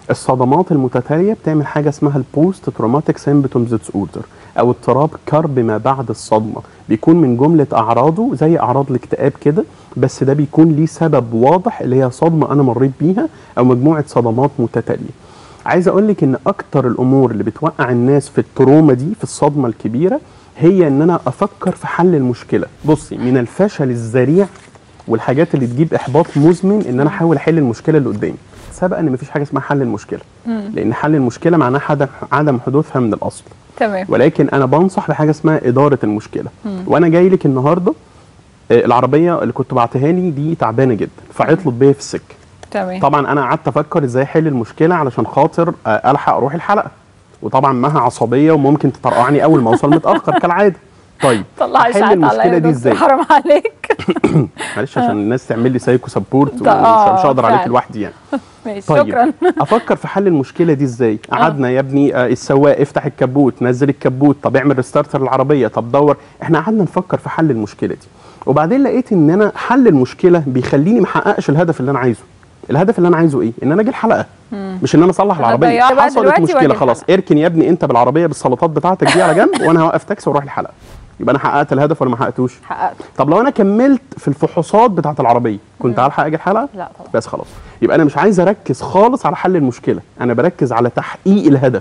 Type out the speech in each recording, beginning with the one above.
الصدمات المتتاليه بتعمل حاجه اسمها البوست تروماتيك سيمبتومز ديس اوردر او اضطراب كرب ما بعد الصدمه بيكون من جمله اعراضه زي اعراض الاكتئاب كده بس ده بيكون ليه سبب واضح اللي هي صدمه انا مريت بيها او مجموعه صدمات متتاليه عايز اقول لك ان اكتر الامور اللي بتوقع الناس في التروما دي في الصدمه الكبيره هي ان انا افكر في حل المشكله بصي من الفشل الذريع والحاجات اللي تجيب احباط مزمن ان انا احاول احل المشكله اللي قدامي سبق ان مفيش حاجه اسمها حل المشكله لان حل المشكله معناه عدم عدم حدوثها من الاصل تمام ولكن انا بنصح بحاجه اسمها اداره المشكله وانا جاي لك النهارده آه، العربيه اللي كنت بعتها لي دي تعبانه جدا فعطلت بيا في السكه تمام طبعا انا قعدت افكر ازاي احل المشكله علشان خاطر آه، الحق اروح الحلقه وطبعا معاها عصبيه وممكن تطرقعني اول ما اوصل متاخر كالعاده طيب طلع احل اشاعات المشكله عليا دي يا ازاي دكتور حرام عليك معلش عشان الناس تعمل لي سايكو سبورت ومش ده- آه، مش هقدر عليك فعلا. لوحدي يعني ماشي طيب شكرا افكر في حل المشكله دي ازاي قعدنا يا ابني آه، السواق افتح الكبوت نزل الكبوت طب اعمل ريستارتر العربيه طب دور احنا قعدنا نفكر في حل المشكله دي وبعدين لقيت ان انا حل المشكله بيخليني ما احققش الهدف اللي انا عايزه الهدف اللي انا عايزه ايه ان انا اجي الحلقه مش ان انا اصلح العربيه ضيعت بقى حصلت دلوقتي مشكله وأجي خلاص الحلقة. اركن يا ابني انت بالعربيه بالسلطات بتاعتك دي على جنب وانا هوقف تاكسي واروح الحلقه يبقى انا حققت الهدف ولا ما حققتوش حققت طب لو انا كملت في الفحوصات بتاعت العربيه كنت هلحق اجي الحلقه لا طبعا بس خلاص يبقى انا مش عايز اركز خالص على حل المشكله انا بركز على تحقيق الهدف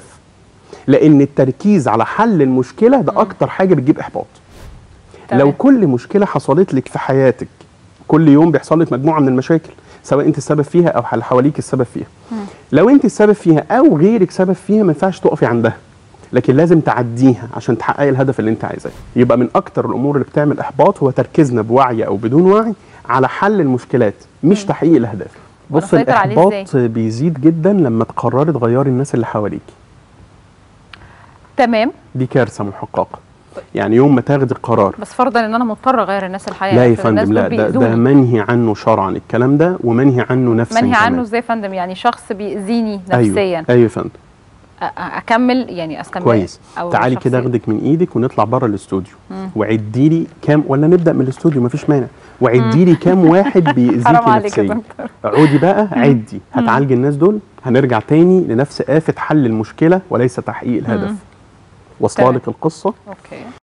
لان التركيز على حل المشكله ده اكتر حاجه بتجيب احباط تمام. لو كل مشكله حصلت لك في حياتك كل يوم بيحصل لك مجموعه من المشاكل سواء انت السبب فيها او اللي حواليك السبب فيها لو انت السبب فيها او غيرك سبب فيها ما ينفعش تقفي عندها لكن لازم تعديها عشان تحققي الهدف اللي انت عايزاه يبقى من اكتر الامور اللي بتعمل احباط هو تركيزنا بوعي او بدون وعي على حل المشكلات مش تحقيق الاهداف بص ونسيطر عليه الاحباط بيزيد جدا لما تقرري تغيري الناس اللي حواليك تمام دي كارثه محققه يعني يوم ما تاخدي قرار بس فرضا ان انا مضطر اغير الناس الحقيقه لا يا عشان الناس فندم لا دول ده, ده بيأذوني. منهي عنه شرعا الكلام ده ومنهي عنه نفسا منهي عنه كمان. ازاي يا فندم يعني شخص بيأذيني ايوه نفسيا ايوه يا فندم أ- أ- اكمل يعني استمر كويس أو تعالي كده شخصية. اخدك من ايدك ونطلع بره الاستوديو وعدي لي كام ولا نبدا من الاستوديو مفيش مانع وعدي لي كام واحد بيأذيكي حرام عليك يا نفسيا دكتور عودي بقى عدي هتعالجي الناس دول هنرجع تاني لنفس آفة حل المشكلة وليس تحقيق الهدف واصله تمام. لك القصة اوكي